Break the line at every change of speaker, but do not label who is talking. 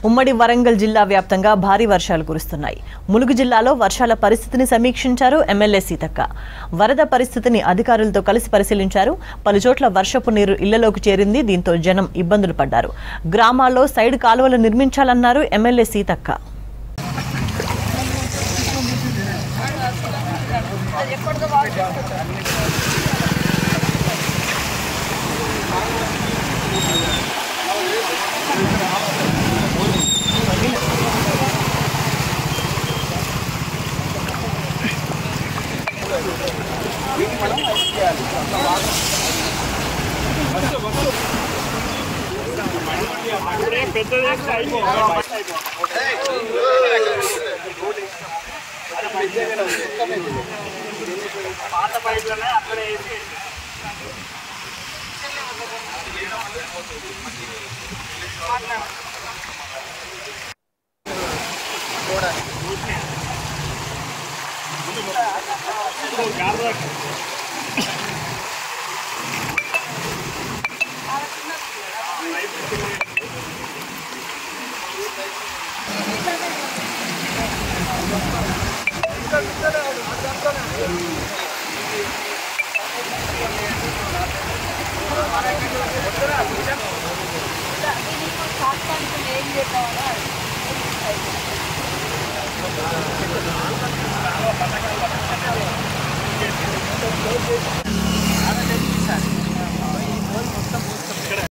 ఉమ్మడి వరంగల్ జిల్లా వ్యాప్తంగా భారీ వర్షాలు కురుస్తున్నాయి ములుగు జిల్లాలో వర్షాల పరిస్థితిని సమీక్షించారు ఎమ్మెల్యే సీతక్క వరద పరిస్థితిని అధికారులతో కలిసి పరిశీలించారు పలుచోట్ల వర్షపు నీరు ఇళ్లలోకి చేరింది దీంతో జనం ఇబ్బందులు పడ్డారు గ్రామాల్లో సైడ్ కాలువలు నిర్మించాలన్నారు ఎమ్మెల్యే సీతక్క
ఏం చేద్దామని